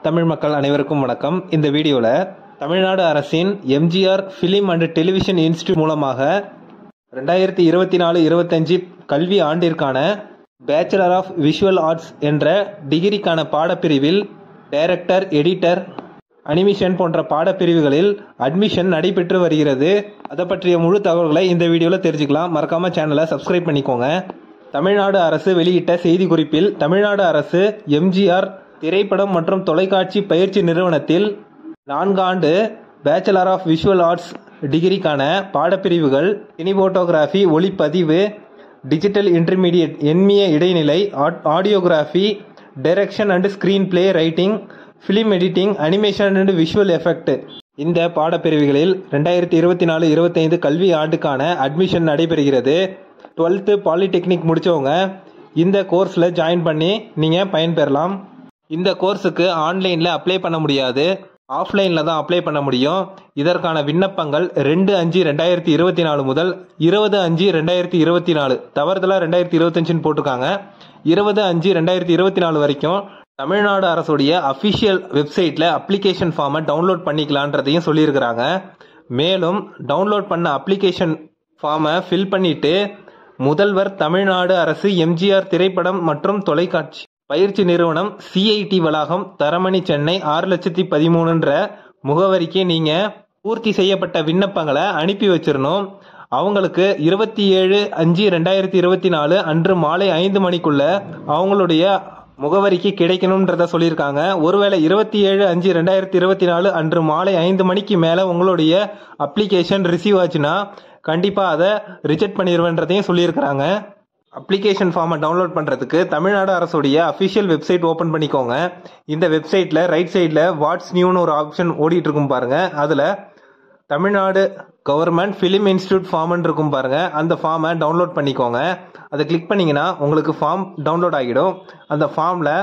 தமிழ் மக்கள் அனைவருக்கும் வணக்கம் இந்த வீடியோவில் தமிழ்நாடு அரசின் MGR film and television institute மூலமாக ரெண்டாயிரத்தி இருபத்தி நாலு இருபத்தஞ்சு கல்வி ஆண்டிற்கான பேச்சுலர் ஆஃப் விஷுவல் ஆர்ட்ஸ் என்ற டிகிரிக்கான பாடப்பிரிவில் டைரக்டர் எடிட்டர் அனிமேஷன் போன்ற பாடப்பிரிவுகளில் அட்மிஷன் நடைபெற்று வருகிறது அதை பற்றிய முழு தகவல்களை இந்த வீடியோவில் தெரிஞ்சுக்கலாம் மறக்காம சேனலை சப்ஸ்கிரைப் பண்ணிக்கோங்க தமிழ்நாடு அரசு வெளியிட்ட செய்திக்குறிப்பில் தமிழ்நாடு அரசு எம்ஜிஆர் திரைப்படம் மற்றும் தொலைக்காட்சி பயிற்சி நிறுவனத்தில் நான்காண்டு பேச்சுலர் ஆஃப் விஷுவல் ஆர்ட்ஸ் டிகிரிக்கான பாடப்பிரிவுகள் சினிபோட்டோகிராஃபி ஒளிப்பதிவு டிஜிட்டல் இன்டர்மீடியட் எண்மிய இடைநிலை audiography direction and screen play writing film editing animation and visual effect இந்த பாடப்பிரிவுகளில் ரெண்டாயிரத்தி இருபத்தி நாலு இருபத்தைந்து கல்வி ஆண்டுக்கான அட்மிஷன் நடைபெறுகிறது டுவெல்த்து பாலிடெக்னிக் முடித்தவங்க இந்த கோர்ஸில் ஜாயின் பண்ணி நீங்கள் பயன்பெறலாம் இந்த கோர்ஸுக்கு ஆன்லைனில் அப்ளை பண்ண முடியாது ஆஃப்லைனில் தான் அப்ளை பண்ண முடியும் இதற்கான விண்ணப்பங்கள் ரெண்டு அஞ்சு ரெண்டாயிரத்தி இருபத்தி நாலு முதல் இருபது அஞ்சு ரெண்டாயிரத்தி இருபத்தி நாலு தவறுதலாக ரெண்டாயிரத்தி இருபத்தஞ்சுன்னு போட்டிருக்காங்க இருபது அஞ்சு ரெண்டாயிரத்தி இருபத்தி நாலு வரைக்கும் தமிழ்நாடு அரசுடைய அஃபிஷியல் வெப்சைட்டில் அப்ளிகேஷன் ஃபார்மை டவுன்லோட் பண்ணிக்கலான்றதையும் சொல்லியிருக்கிறாங்க மேலும் டவுன்லோட் பண்ண அப்ளிகேஷன் ஃபார்மை ஃபில் பண்ணிட்டு முதல்வர் தமிழ்நாடு அரசு எம்ஜிஆர் திரைப்படம் மற்றும் தொலைக்காட்சி பயிற்சி நிறுவனம் சிஐடி வளாகம் தரமணி சென்னை ஆறு லட்சத்தி பதிமூணுன்ற முகவரிக்கு நீங்கள் பூர்த்தி செய்யப்பட்ட விண்ணப்பங்களை அனுப்பி வச்சிடணும் அவங்களுக்கு இருபத்தி ஏழு அஞ்சு ரெண்டாயிரத்தி இருபத்தி நாலு அன்று மாலை ஐந்து மணிக்குள்ள அவங்களுடைய முகவரிக்கு கிடைக்கணுன்றத சொல்லியிருக்காங்க ஒருவேளை இருபத்தி ஏழு அஞ்சு ரெண்டாயிரத்தி இருபத்தி நாலு அன்று மாலை ஐந்து மணிக்கு மேலே உங்களுடைய அப்ளிகேஷன் ரிசீவ் ஆச்சுன்னா கண்டிப்பாக அதை ரிஜெக்ட் பண்ணிடுவேன்றதையும் சொல்லியிருக்கிறாங்க அப்ளிகேஷன் ஃபார்மை டவுன்லோட் பண்ணுறதுக்கு தமிழ்நாடு அரசுடைய அஃபிஷியல் வெப்சைட் ஓப்பன் பண்ணிக்கோங்க இந்த வெப்சைட்டில் ரைட் சைடில் வாட்ஸ் நியூன்னு ஒரு ஆப்ஷன் ஓடிட்டு இருக்கும் பாருங்க அதில் தமிழ்நாடு கவர்மெண்ட் ஃபிலிம் இன்ஸ்டியூட் ஃபார்ம்னு இருக்கும் பாருங்க அந்த ஃபார்மை டவுன்லோட் பண்ணிக்கோங்க அதை கிளிக் பண்ணிங்கன்னா உங்களுக்கு ஃபார்ம் டவுன்லோட் ஆகிடும் அந்த ஃபார்மில்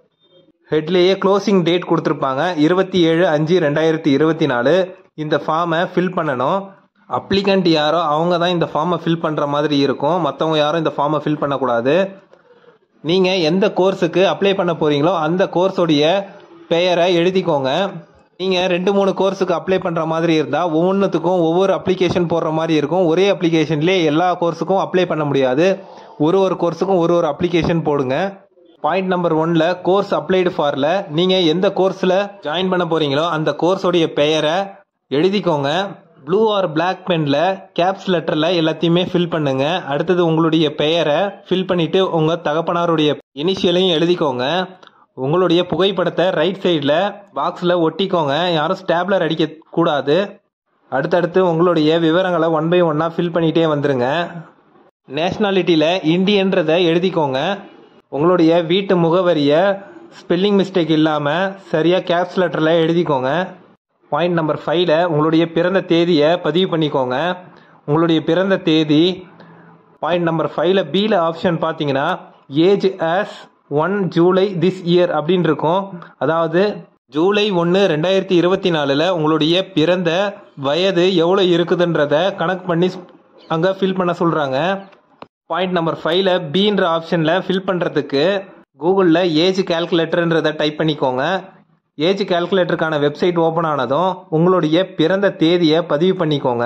ஹெட்லேயே க்ளோசிங் டேட் கொடுத்துருப்பாங்க இருபத்தி ஏழு அஞ்சு ரெண்டாயிரத்தி இருபத்தி நாலு இந்த ஃபார்மை ஃபில் பண்ணணும் அப்ளிகண்ட் யாரோ அவங்க தான் இந்த ஃபார்மை ஃபில் பண்ணுற மாதிரி இருக்கும் மற்றவங்க யாரும் இந்த ஃபார்மை ஃபில் பண்ணக்கூடாது நீங்கள் எந்த கோர்ஸுக்கு அப்ளை பண்ண போகிறீங்களோ அந்த கோர்ஸோடைய பெயரை எழுதிக்கோங்க நீங்கள் ரெண்டு மூணு கோர்ஸுக்கு அப்ளை பண்ணுற மாதிரி இருந்தால் ஒவ்வொன்றுத்துக்கும் ஒவ்வொரு அப்ளிகேஷன் போடுற மாதிரி இருக்கும் ஒரே அப்ளிகேஷன்லேயே எல்லா கோர்ஸுக்கும் அப்ளை பண்ண முடியாது ஒரு ஒரு கோர்ஸுக்கும் ஒரு ஒரு அப்ளிகேஷன் போடுங்க பாயிண்ட் நம்பர் ஒன்ல கோர்ஸ் அப்ளைடு ஃபாரில் நீங்கள் எந்த கோர்ஸில் ஜாயின் பண்ண போகிறீங்களோ அந்த கோர்ஸோடைய பெயரை எழுதிக்கோங்க ப்ளூ ஆர் பிளாக் பெனில் கேப்ஸ் லெட்டரில் எல்லாத்தையுமே ஃபில் பண்ணுங்க அடுத்தது உங்களுடைய பெயரை ஃபில் பண்ணிவிட்டு உங்கள் தகப்பனாருடைய இனிஷியலையும் எழுதிக்கோங்க உங்களுடைய புகைப்படத்தை ரைட் சைடில் பாக்ஸில் ஒட்டிக்கோங்க யாரும் ஸ்டாப்லர் அடிக்க கூடாது அடுத்தடுத்து உங்களுடைய விவரங்களை ஒன் பை ஒன்னாக ஃபில் பண்ணிகிட்டே வந்துருங்க நேஷ்னாலிட்டியில் இந்தியன்றதை எழுதிக்கோங்க உங்களுடைய வீட்டு முகவரியை ஸ்பெல்லிங் மிஸ்டேக் இல்லாமல் சரியாக கேப்ஸ் லெட்டரில் எழுதிக்கோங்க பாயிண்ட் நம்பர் ஃபைவ்ல உங்களுடைய பிறந்த தேதியை பதிவு பண்ணிக்கோங்க உங்களுடைய பிறந்த தேதி பாயிண்ட் நம்பர் ஃபைவ்ல பியில் ஆப்ஷன் பார்த்தீங்கன்னா age as one July this year அப்படின்னு இருக்கும் அதாவது ஜூலை ஒன்று ரெண்டாயிரத்தி இருபத்தி நாலில் உங்களுடைய பிறந்த வயது எவ்வளோ இருக்குதுன்றத கணக்கு பண்ணி அங்கே ஃபில் பண்ண சொல்கிறாங்க பாயிண்ட் நம்பர் ஃபைவ்ல பீன்ற ஆப்ஷனில் ஃபில் பண்ணுறதுக்கு கூகுளில் ஏஜ் கேல்குலேட்டர்ன்றதை டைப் பண்ணிக்கோங்க ஏஜ் கேல்குலேட்டருக்கான வெப்சைட் ஓப்பன் ஆனதும் உங்களுடைய பிறந்த தேதியை பதிவு பண்ணிக்கோங்க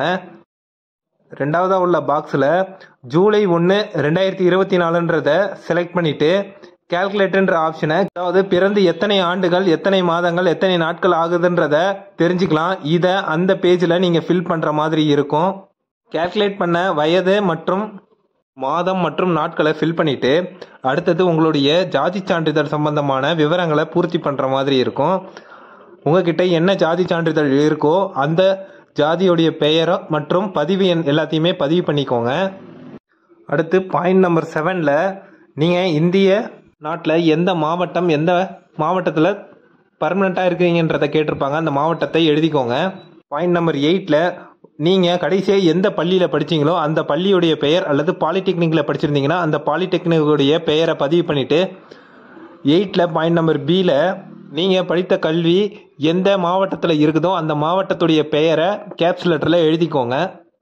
ரெண்டாவதாக உள்ள பாக்ஸில் ஜூலை ஒன்று ரெண்டாயிரத்தி இருபத்தி நாலுன்றதை செலக்ட் பண்ணிவிட்டு கேல்குலேட்டர்ன்ற ஆப்ஷனை அதாவது பிறந்து எத்தனை ஆண்டுகள் எத்தனை மாதங்கள் எத்தனை நாட்கள் ஆகுதுன்றத தெரிஞ்சுக்கலாம் இதை அந்த பேஜில் நீங்கள் ஃபில் பண்ணுற மாதிரி இருக்கும் கேல்குலேட் பண்ண வயது மற்றும் மாதம் மற்றும் நாட்களை ஃபில் பண்ணிவிட்டு அடுத்தது உங்களுடைய ஜாதி சான்றிதழ் சம்பந்தமான விவரங்களை பூர்த்தி பண்ணுற மாதிரி இருக்கும் உங்ககிட்ட என்ன ஜாதி சான்றிதழ் இருக்கோ அந்த ஜாதியுடைய பெயரோ மற்றும் பதிவு எண் எல்லாத்தையுமே பதிவு பண்ணிக்கோங்க அடுத்து பாயிண்ட் நம்பர் செவனில் நீங்கள் இந்திய நாட்டில் எந்த மாவட்டம் எந்த மாவட்டத்தில் பர்மனெண்ட்டாக இருக்கீங்கன்றதை கேட்டிருப்பாங்க அந்த மாவட்டத்தை எழுதிக்கோங்க பாயிண்ட் நம்பர் எயிட்டில் நீங்கள் கடைசியாக எந்த பள்ளியில் படிச்சீங்களோ அந்த பள்ளியுடைய பெயர் அல்லது பாலிடெக்னிக்கில் படிச்சிருந்தீங்கன்னா அந்த பாலிடெக்னிக்குடைய பெயரை பதிவு பண்ணிவிட்டு எயிட்டில் பாயிண்ட் நம்பர் பியில் நீங்கள் படித்த கல்வி எந்த மாவட்டத்தில் இருக்குதோ அந்த மாவட்டத்துடைய பெயரை கேப்ஸ் லெட்டரில் எழுதிக்கோங்க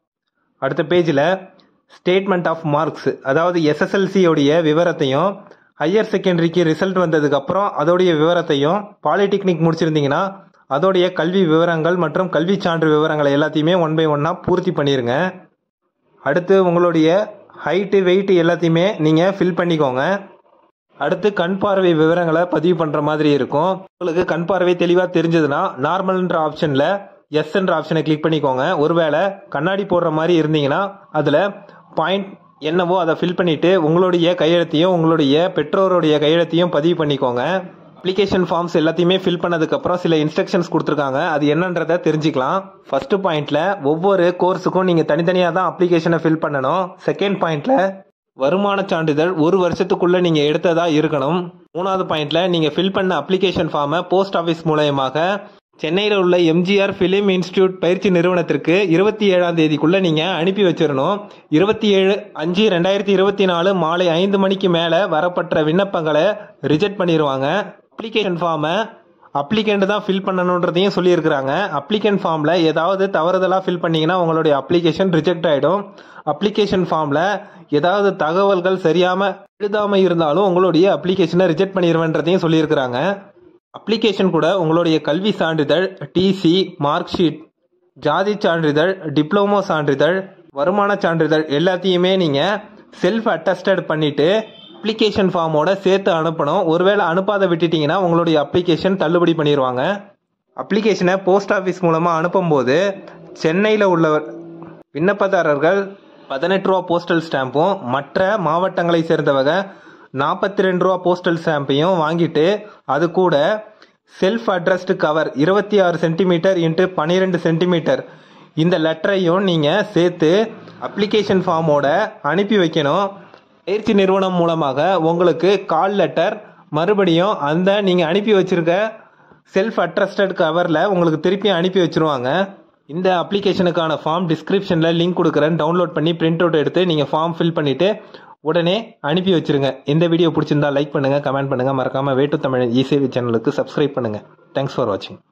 அடுத்த பேஜில் ஸ்டேட்மெண்ட் ஆஃப் மார்க்ஸ் அதாவது எஸ்எஸ்எல்சியோடைய விவரத்தையும் ஹையர் செகண்டரிக்கு ரிசல்ட் வந்ததுக்கப்புறம் அதோடைய விவரத்தையும் பாலிடெக்னிக் முடிச்சிருந்தீங்கன்னா அதோடைய கல்வி விவரங்கள் மற்றும் கல்வி சான்று விவரங்களை எல்லாத்தையுமே ஒன் பை ஒன்னாக பூர்த்தி பண்ணிடுங்க அடுத்து உங்களுடைய ஹைட்டு வெயிட் எல்லாத்தையுமே நீங்கள் ஃபில் பண்ணிக்கோங்க அடுத்து கண் பார்வை விவரங்களை பதிவு பண்ணுற மாதிரி இருக்கும் உங்களுக்கு கண் பார்வை தெளிவாக தெரிஞ்சதுன்னா நார்மல்ன்ற ஆப்ஷனில் எஸ் என்ற ஆப்ஷனை கிளிக் பண்ணிக்கோங்க ஒருவேளை கண்ணாடி போடுற மாதிரி இருந்தீங்கன்னா அதில் பாயிண்ட் என்னவோ அதை ஃபில் பண்ணிவிட்டு உங்களுடைய கையெழுத்தையும் உங்களுடைய பெற்றோருடைய கையெழுத்தையும் பதிவு பண்ணிக்கோங்க அப்ளிகேஷன் ஃபார்ம்ஸ் எல்லாத்தையுமே ஃபில் பண்ணதுக்கப்புறம் சில இன்ஸ்ட்ரக்ஷன்ஸ் கொடுத்துருக்காங்க அது என்னன்றதை தெரிஞ்சுக்கலாம் ஃபர்ஸ்ட் பாயிண்ட்ல ஒவ்வொரு கோர்ஸுக்கும் நீங்கள் தனித்தனியாக தான் அப்ளிகேஷனை ஃபில் பண்ணணும் செகண்ட் பாயிண்ட்ல வருமான சான்றிதழ் ஒரு வருஷத்துக்குள்ள நீங்கள் எடுத்ததா இருக்கணும் மூணாவது பாயிண்ட்ல நீங்கள் ஃபில் பண்ண அப்ளிகேஷன் ஃபார்மை போஸ்ட் ஆஃபீஸ் மூலயமாக சென்னையில் உள்ள எம்ஜிஆர் ஃபிலிம் இன்ஸ்டியூட் பயிற்சி நிறுவனத்திற்கு இருபத்தி ஏழாம் தேதிக்குள்ள நீங்கள் அனுப்பி வச்சிடணும் இருபத்தி ஏழு அஞ்சு ரெண்டாயிரத்தி இருபத்தி நாலு மாலை ஐந்து மணிக்கு மேலே வரப்பட்ட விண்ணப்பங்களை ரிஜெக்ட் பண்ணிடுவாங்க அப்ளிகேஷன் ஃபார்மை அப்ளிகண்ட் தான் ஃபில் பண்ணணுன்றதையும் சொல்லியிருக்கிறாங்க அப்ளிகண்ட் ஃபார்மில் ஏதாவது தவறுதலாக ஃபில் பண்ணீங்கன்னா உங்களுடைய அப்ளிகேஷன் ரிஜெக்ட் ஆகிடும் அப்ளிகேஷன் ஃபார்மில் ஏதாவது தகவல்கள் சரியாமல் எழுதாமல் இருந்தாலும் உங்களுடைய அப்ளிகேஷனை ரிஜெக்ட் பண்ணிடுவேன்றதையும் சொல்லியிருக்கிறாங்க அப்ளிகேஷன் கூட உங்களுடைய கல்வி சான்றிதழ் டிசி மார்க் ஷீட் ஜாதி சான்றிதழ் டிப்ளமோ சான்றிதழ் வருமான சான்றிதழ் எல்லாத்தையுமே நீங்கள் செல்ஃப் அட்டஸ்டட் பண்ணிவிட்டு அப்ளிகேஷன் ஃபார்மோட சேர்த்து அனுப்பணும் ஒருவேளை அனுப்பாத விட்டுட்டீங்கன்னா உங்களுடைய அப்ளிகேஷன் தள்ளுபடி பண்ணிடுவாங்க அப்ளிகேஷனை போஸ்ட் ஆஃபீஸ் மூலமாக அனுப்பும்போது சென்னையில் உள்ள விண்ணப்பதாரர்கள் பதினெட்டு ரூபா போஸ்டல் ஸ்டாம்பும் மற்ற மாவட்டங்களை சேர்ந்தவங்க நாற்பத்தி ரெண்டு ரூபா போஸ்டல் ஸ்டாம்பையும் வாங்கிட்டு அது கூட செல்ஃப் அட்ரஸ்டு கவர் இருபத்தி ஆறு சென்டிமீட்டர் இன்ட்டு பன்னிரெண்டு சென்டிமீட்டர் இந்த லெட்டரையும் நீங்கள் சேர்த்து அப்ளிகேஷன் ஃபார்மோட அனுப்பி வைக்கணும் பயிற்சி நிறுவனம் மூலமாக உங்களுக்கு கால் லெட்டர் மறுபடியும் அந்த நீங்கள் அனுப்பி வச்சிருக்க செல்ஃப் அட்ரஸ்டட் கவரில் உங்களுக்கு திருப்பி அனுப்பி வச்சிருவாங்க இந்த அப்ளிகேஷனுக்கான ஃபார்ம் டிஸ்கிரிப்ஷனில் லிங்க் கொடுக்குறேன் டவுன்லோட் பண்ணி பிரிண்ட் அவுட் எடுத்து நீங்கள் ஃபார்ம் ஃபில் பண்ணிவிட்டு உடனே அனுப்பி வச்சிருங்க இந்த வீடியோ பிடிச்சிருந்தா லைக் பண்ணுங்கள் கமெண்ட் பண்ணுங்கள் மறக்காமல் வேட்டு தமிழ் இசேவி சேனலுக்கு சப்ஸ்கிரைப் பண்ணுங்கள் தேங்க்ஸ் ஃபார் வாட்சிங்